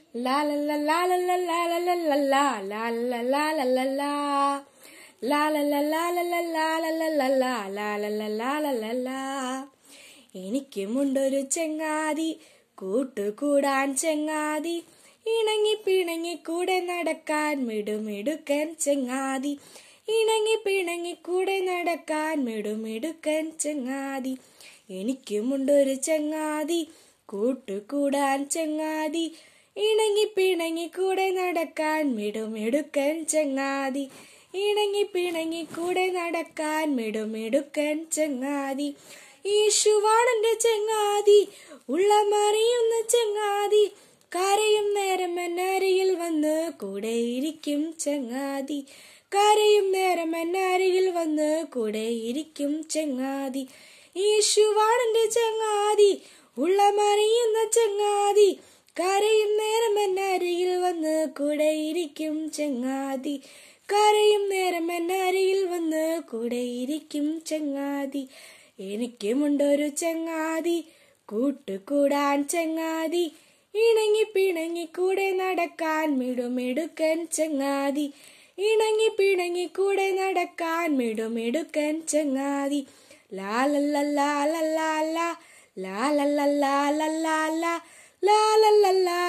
ലാ ല ല ലാ ല ല ലാ ല ല ല ലാ ലാ ല ലാ ല ല ലാ ലാ ല ല ലാ ല ല ലാ ല ല ല ലാ ലാ ല ല ലാ ല ല ലാ എനിക്കുമുണ്ടൊരു ചെങ്ങാതി കൂട്ടുകൂടാൻ ചെങ്ങാതി ഇണങ്ങി പിണങ്ങി കൂടെ നടക്കാൻ മിടുമിടുക്കൻ ചെങ്ങാതി ഇണങ്ങി പിണങ്ങി കൂടെ നടക്കാൻ മിടുമിടുക്കൻ ചെങ്ങാതി എനിക്കുമുണ്ടൊരു ചെങ്ങാതി കൂട്ടുകൂടാൻ ചെങ്ങാതി ഇണങ്ങി പിണങ്ങി കൂടെ നടക്കാൻ മിടുമിടുക്കൻ ചെങ്ങാതി ഇണങ്ങി പിണങ്ങി കൂടെ നടക്കാൻ മിടുമിടുക്കൻ ചെങ്ങാതി യേശുവാണെന്റെ ചെങ്ങാതി ഉള്ളമറിയുന്ന ചെങ്ങാതി കരയും നേരം എന്നരികിൽ വന്ന് കൂടെയിരിക്കും ചെങ്ങാതി കരയും നേരം എന്നരികിൽ വന്ന് കൂടെയിരിക്കും ചെങ്ങാതി യേശുവാണെന്റെ ചെങ്ങാതി ഉള്ളമറിയുന്ന ചെങ്ങാതി കരയും നേരം എന്നരികിൽ വന്ന് കൂടെയിരിക്കും ചെങ്ങാതി കരയും നേരം എന്നരികിൽ വന്ന് കൂടെയിരിക്കും ചെങ്ങാതി എനിക്കുമുണ്ടൊരു ചെങ്ങാതി കൂട്ടുകൂടാൻ ചെങ്ങാതി ഇണങ്ങി പിണങ്ങി കൂടെ നടക്കാൻ മിടുമിടുക്കൻ ചെങ്ങാതി ഇണങ്ങി പിണങ്ങി കൂടെ നടക്കാൻ മിടുമിടുക്കൻ ചെങ്ങാതി ലാ ല ല ലാ ല ലാ ലാ ലാ ല ല ലാ ല ലാ ലാ ലാ ല ല ലാ